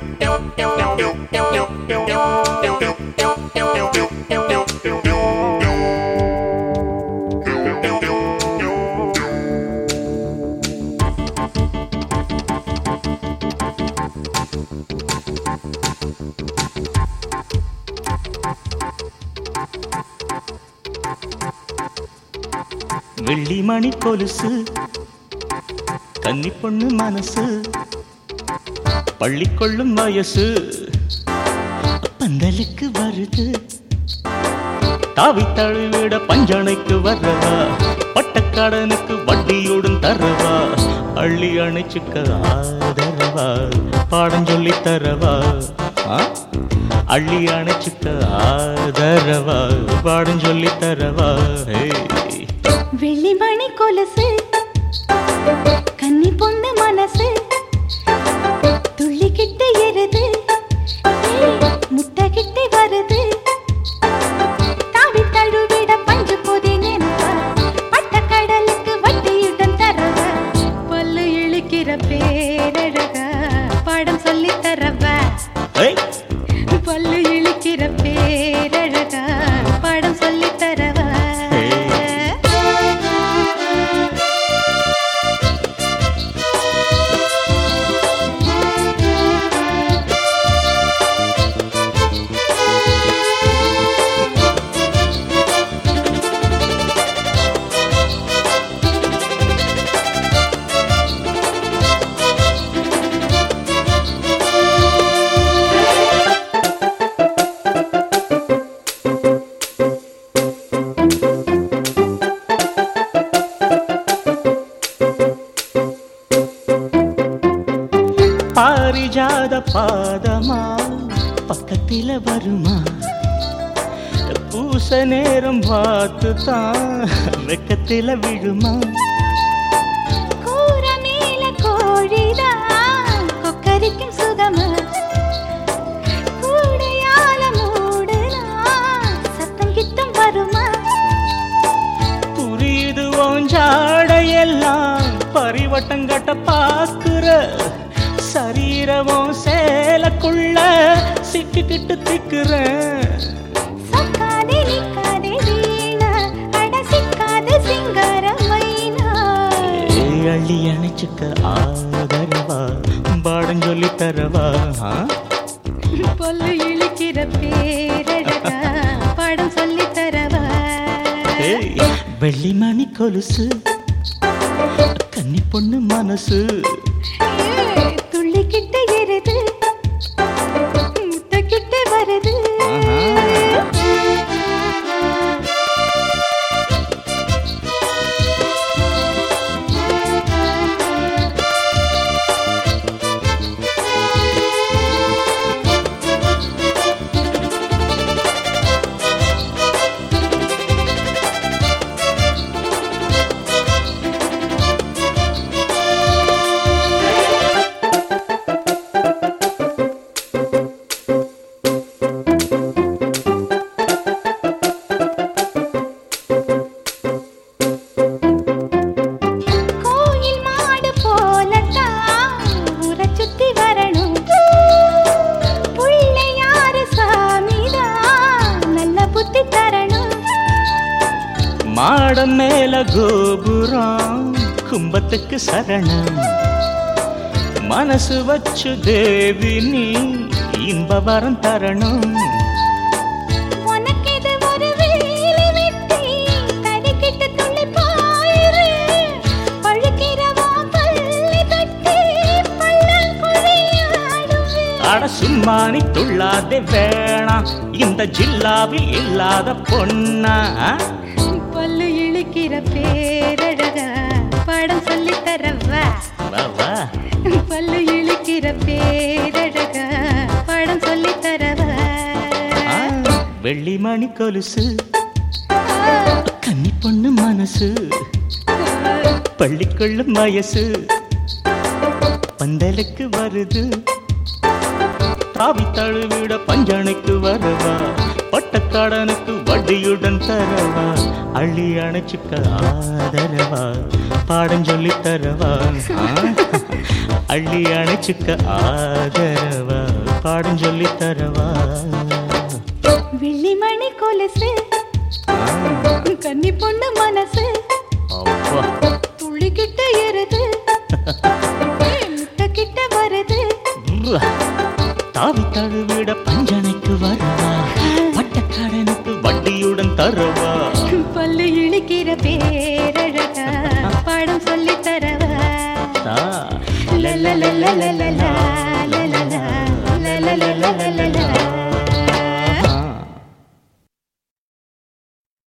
வெள்ளி மணி கொலுசு கன்னி பொண்ணு மனசு பள்ளி கொள்ளும் வயசு பந்தலுக்கு வருது தாவி தழுவிட பஞ்சனைக்கு வரவா பட்டக்கடனுக்கு வட்டியோடும் தரவா அள்ளி அணைச்சுக்க ஆதரவா பாடம் சொல்லி தரவா ஆ? அள்ளி அணைச்சுக்க ஆதரவா பாடம் சொல்லி தரவா ஹே வெள்ளிமணி கொலுசு கன்னி பொண்ணு மனசு துள்ளிக்கிட்டு எருது முட்டகிட்டு வருது தாவி தழுவிட பஞ்சு போதே நினைப்பா பட்ட கடலுக்கு வட்டியுடன் தரவா பல்லு இழுக்கிற பேரழகா பாடம் சொல்லி தரவா ஏய் பல்லு இழுக்கிற பேரழகா பாடம் சொல்லி தரவா பாரிஜாத பாதமா பக்கத்தில வருமா பூச நேரம் பார்த்து தான் வெக்கத்தில விழுமா கூர மேல கோழிதான் கொக்கரிக்கும் சுகமா கூடையால மூடுனா சத்தம் கித்தம் வருமா புரியுது ஓஞ்சாடையெல்லாம் பரிவட்டம் கட்ட பாக்குற சரீரமும் சேலக்குள்ள சிக்கிக்கிட்டு திக்குறேன் சக்காதே நிக்காதே வீணா அட சிக்காத சிங்கார மைனா ஏய், அள்ளி அணைச்சுக்க ஆதரவா பாடம் சொல்லி தரவா ஆ? பொல்லு இழுக்கிற பேரழகா பாடம் சொல்லி தரவா ஏய், வெள்ளி மணி கொலுசு கன்னி பொண்ணு மனசு ஏய், துள்ளிக்கிட்டு எருது முட்டைக்கிட்டு வருது கோயில் மாடு போலத்தான் ஊரை சுத்தி வரணும் பிள்ளையாரு சாமிதான் நல்ல புத்தி தரணும் மாடம் மேல கோபுரம் கும்பத்துக்கு சரணம் மனசு வச்சு தேவி நீ இன்ப வரம் தரணும் உனக்கு இது ஒரு வேலை வெட்டி தடிக்கிட்டு துள்ளி பாயிரு பழுக்கிறவா பள்ளி தட்டி பள்ளம் குழியாடுவேன் அட சும்மானி துள்ளாதே வேணாம் இந்த ஜில்லாவில் இல்லாத பொண்ணா பல்லு இழுக்கிற பேரழகா பாடம் சொல்லி தரவா வா வா பல்லு இழுக்கிற பேரழகா பாடம் சொல்லி தரவா ஆ, வெள்ளி மணி கொலுசு கன்னி பொண்ணு மனசு பள்ளிக்கொள்ளும் வயசு பந்தலுக்கு வருது தாவி தழுவிட பஞ்சனைக்கு வரவா பட்டக்காடனுக்கு வட்டியுடன் தரவா அள்ளி அணைச்சுக்க ஆதரவா பாடம் சொல்லி தரவா ஆ, அள்ளி அணைச்சுக்க ஆதரவா பாடம் சொல்லி தரவா வெள்ளிமணி கொலுசு கன்னி பொண்ணு மனசு அப்பா துள்ளிக்கிட்ட எருது முட்டை கிட்ட வருது உவ்வா. தாவி தழுவிட பஞ்சனைக்கு வரவா பட்டக்காரனுக்கு வட்டியுடன் தரவா பல்லு இழிக்கிற பேரழகா பாடம் சொல்லி தரவா தா. லலலலலலலா, லலலா, லலலலலலலா.